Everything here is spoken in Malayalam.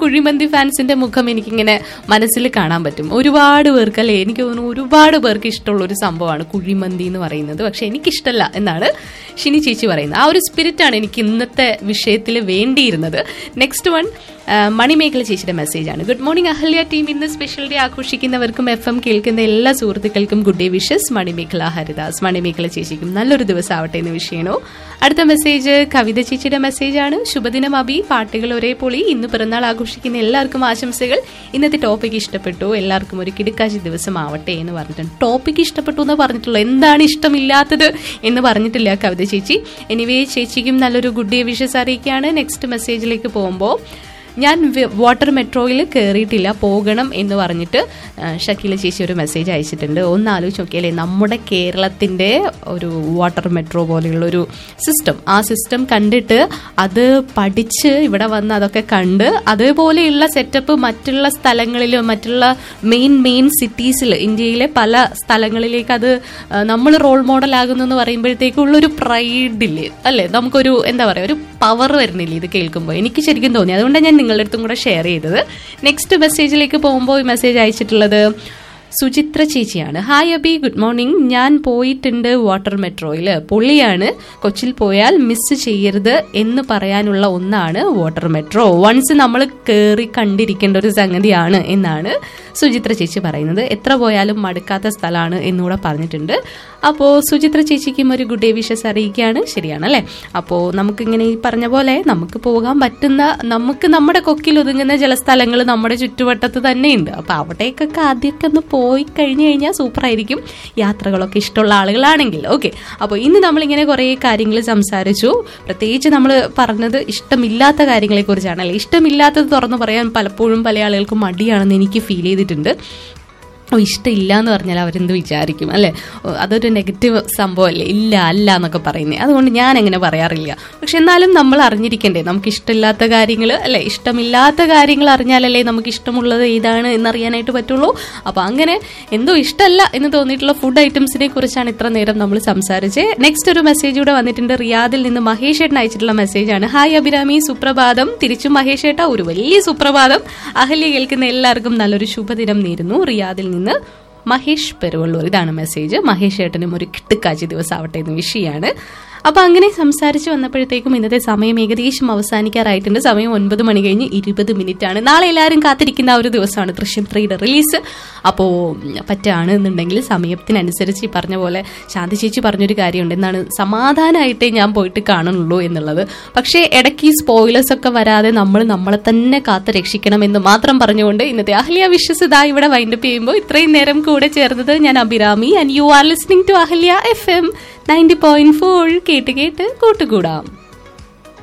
കുഴിമന്തി ഫാൻസിന്റെ മുഖം എനിക്കിങ്ങനെ മനസ്സിൽ കാണാൻ പറ്റും ഒരുപാട് പേർക്ക് അല്ലെ എനിക്ക് തോന്നുന്നു ഒരുപാട് പേർക്ക് ഇഷ്ടമുള്ള ഒരു സംഭവമാണ് കുഴിമന്തി എന്ന് പറയുന്നത് പക്ഷെ എനിക്കിഷ്ടമല്ല എന്നാണ് ഷിനി ചേച്ചി പറയുന്നത് ആ ഒരു സ്പിരിറ്റാണ് എനിക്ക് ഇന്നത്തെ വിഷയത്തിൽ വേണ്ടിയിരുന്നത് നെക്സ്റ്റ് വൺ മണിമേഖല ചേച്ചിയുടെ മെസ്സേജാണ് ഗുഡ് മോർണിംഗ് അഹല്യ ടീം ഇന്ന് സ്പെഷ്യൽ ഡേ ആഘോഷിക്കുന്നവർക്കും എഫ് എം കേൾക്കുന്ന എല്ലാ സുഹൃത്തുക്കൾക്കും good day wishes Manimekhala Haridas Manimekhala ചേച്ചിക്കും നല്ലൊരു ദിവസം ആവട്ടെ എന്ന് വിഷയണോ അടുത്ത മെസ്സേജ് കവിത ചേച്ചിയുടെ മെസ്സേജാണ് ശുഭദിനം അബി പാട്ടുകൾ ഒരേ പൊളി ഇന്ന് പിറന്നാൾ ആഘോഷിക്കുന്ന എല്ലാവർക്കും ആശംസകൾ ഇന്നത്തെ ടോപ്പിക് ഇഷ്ടപ്പെട്ടു എല്ലാവർക്കും ഒരു കിടുക്കാശി ദിവസം ആവട്ടെ എന്ന് പറഞ്ഞിട്ടുണ്ട് ടോപ്പിക് ഇഷ്ടപ്പെട്ടു എന്ന് പറഞ്ഞിട്ടുള്ളൂ എന്താണ് ഇഷ്ടമില്ലാത്തത് എന്ന് പറഞ്ഞിട്ടില്ല കവിത ചേച്ചി എനിവേ ചേച്ചിക്കും നല്ലൊരു ഗുഡ് ഡേ വിഷസ് അറിയിക്കുകയാണ് നെക്സ്റ്റ് മെസ്സേജിലേക്ക് പോകുമ്പോൾ ഞാൻ വി- വാട്ടർ മെട്രോയിൽ കയറിയിട്ടില്ല പോകണം എന്ന് പറഞ്ഞിട്ട് ആ, ഷക്കീല ചേച്ചി ഒരു മെസ്സേജ് അയച്ചിട്ടുണ്ട് ഒന്ന് ആലോചിച്ച് നോക്കിയാലേ നമ്മുടെ കേരളത്തിന്റെ ഒരു വാട്ടർ മെട്രോ പോലെയുള്ള ഒരു സിസ്റ്റം ആ സിസ്റ്റം കണ്ടിട്ട് അത് പഠിച്ച് ഇവിടെ വന്ന് അതൊക്കെ കണ്ട് അതേപോലെയുള്ള സെറ്റപ്പ് മറ്റുള്ള സ്ഥലങ്ങളിലും മറ്റുള്ള മെയിൻ മെയിൻ സിറ്റീസിൽ ഇന്ത്യയിലെ പല സ്ഥലങ്ങളിലേക്ക് അത് നമ്മൾ റോൾ മോഡൽ ആകുന്നു എന്ന് പറയുമ്പോഴത്തേക്കുള്ള ഒരു പ്രൈഡില്ലേ അല്ലേ നമുക്കൊരു എന്താ പറയുക ഒരു പവർ വരുന്നില്ല ഇത് കേൾക്കുമ്പോൾ എനിക്ക് ശരിക്കും തോന്നി അതുകൊണ്ടാണ് ഞാൻ നിങ്ങളുടെ അടുത്തും കൂടെ ഷെയർ ചെയ്തത് നെക്സ്റ്റ് മെസ്സേജിലേക്ക് പോകുമ്പോൾ ഈ മെസ്സേജ് അയച്ചിട്ടുള്ളത് സുചിത്ര ചേച്ചിയാണ് ഹായ് അബി ഗുഡ് മോർണിംഗ് ഞാൻ പോയിട്ടുണ്ട് വാട്ടർ മെട്രോയിൽ പൊള്ളിയാണ് കൊച്ചിയിൽ പോയാൽ മിസ് ചെയ്യരുത് എന്ന് പറയാനുള്ള ഒന്നാണ് വാട്ടർ മെട്രോ വൺസ് നമ്മൾ കയറി കണ്ടിരിക്കേണ്ട ഒരു സംഗതിയാണ് എന്നാണ് സുചിത്ര ചേച്ചി പറയുന്നത് എത്ര പോയാലും മടുക്കാത്ത സ്ഥലമാണ് എന്നുകൂടെ പറഞ്ഞിട്ടുണ്ട് അപ്പോൾ സുചിത്ര ചേച്ചിക്കും ഒരു ഗുഡ് ഡേ വിഷസ് അറിയിക്കുകയാണ് ശരിയാണ് അല്ലേ അപ്പോൾ നമുക്കിങ്ങനെ ഈ പറഞ്ഞ പോലെ നമുക്ക് പോകാൻ പറ്റുന്ന നമുക്ക് നമ്മുടെ കൊക്കിൽ ഒതുങ്ങുന്ന ചില സ്ഥലങ്ങൾ നമ്മുടെ ചുറ്റുവട്ടത്ത് തന്നെയുണ്ട് അപ്പോൾ അവിടേക്കൊക്കെ ആദ്യമൊക്കെ ഒന്ന് പോയി കഴിഞ്ഞു കഴിഞ്ഞാൽ സൂപ്പറായിരിക്കും യാത്രകളൊക്കെ ഇഷ്ടമുള്ള ആളുകളാണെങ്കിൽ ഓക്കെ അപ്പോൾ ഇന്ന് നമ്മളിങ്ങനെ കുറേ കാര്യങ്ങൾ സംസാരിച്ചു പ്രത്യേകിച്ച് നമ്മൾ പറഞ്ഞത് ഇഷ്ടമില്ലാത്ത കാര്യങ്ങളെക്കുറിച്ചാണ് അല്ലേ ഇഷ്ടമില്ലാത്തത് തുറന്നു പറയാൻ പലപ്പോഴും പല ആളുകൾക്കും മടിയാണെന്ന് എനിക്ക് ഫീൽ ചെയ്തിട്ടുണ്ട് ഓ ഇഷ്ടമില്ല എന്ന് പറഞ്ഞാൽ അവരെന്ത് വിചാരിക്കും അല്ലേ ഓ, അതൊരു നെഗറ്റീവ് സംഭവമല്ലേ ഇല്ല അല്ല എന്നൊക്കെ പറയുന്നത് അതുകൊണ്ട് ഞാൻ അങ്ങനെ പറയാറില്ല പക്ഷെ എന്നാലും നമ്മൾ അറിഞ്ഞിരിക്കണ്ടേ നമുക്ക് ഇഷ്ടമില്ലാത്ത കാര്യങ്ങൾ അല്ലെ ഇഷ്ടമില്ലാത്ത കാര്യങ്ങൾ അറിഞ്ഞാലല്ലേ നമുക്ക് ഇഷ്ടമുള്ളത് ഏതാണ് എന്നറിയാനായിട്ട് പറ്റുള്ളൂ അപ്പോൾ അങ്ങനെ എന്തോ ഇഷ്ടമല്ല എന്ന് തോന്നിയിട്ടുള്ള ഫുഡ് ഐറ്റംസിനെ കുറിച്ചാണ് ഇത്ര നേരം നമ്മൾ സംസാരിച്ചത് നെക്സ്റ്റ് ഒരു മെസ്സേജ് കൂടെ വന്നിട്ടുണ്ട് റിയാദിൽ നിന്ന് മഹേഷ് ഏട്ടൻ അയച്ചിട്ടുള്ള മെസ്സേജാണ് ഹായ് അഭിരാമി സുപ്രഭാതം തിരിച്ചും മഹേഷ് ഏട്ട ഒരു വലിയ സുപ്രഭാതം അഹല്യ കേൾക്കുന്ന എല്ലാവർക്കും നല്ലൊരു ശുഭദിനം നേരുന്നു റിയാദിൽ നിന്ന് മഹേഷ് പെരുവള്ളൂർ ഇതാണ് മെസ്സേജ് മഹേഷ് ഏട്ടനും ഒരു കിട്ടുക്കാച്ചി ദിവസം ആവട്ടെ എന്ന് വിഷയമാണ് അപ്പൊ അങ്ങനെ സംസാരിച്ച് വന്നപ്പോഴത്തേക്കും ഇന്നത്തെ സമയം ഏകദേശം അവസാനിക്കാറായിട്ടുണ്ട് സമയം ഒൻപത് മണി കഴിഞ്ഞ് ഇരുപത് മിനിറ്റ് ആണ് നാളെ എല്ലാവരും കാത്തിരിക്കുന്ന ആ ഒരു ദിവസമാണ് ദൃശ്യം ത്രീയുടെ റിലീസ് അപ്പോൾ പറ്റുകയാണ് എന്നുണ്ടെങ്കിൽ സമയത്തിനനുസരിച്ച് ഈ പറഞ്ഞ പോലെ ശാന്തി ചേച്ചി പറഞ്ഞൊരു കാര്യമുണ്ട് എന്നാണ് സമാധാനമായിട്ടേ ഞാൻ പോയിട്ട് കാണുന്നുള്ളൂ എന്നുള്ളത് പക്ഷേ ഇടയ്ക്ക് ഈ സ്പോയിലേഴ്സ് ഒക്കെ വരാതെ നമ്മൾ നമ്മളെ തന്നെ കാത്ത് രക്ഷിക്കണം എന്ന് മാത്രം പറഞ്ഞുകൊണ്ട് ഇന്നത്തെ അഹല്യ വിശ്വസ് ഇതാ ഇവിടെ വൈൻഡപ്പ് ചെയ്യുമ്പോൾ ഇത്രയും നേരം കൂടെ ചേർന്നത് ഞാൻ Abhirami and you are listening to Ahalya F M ninety point four കേട്ട് കേട്ട് കൂട്ടുകൂടാം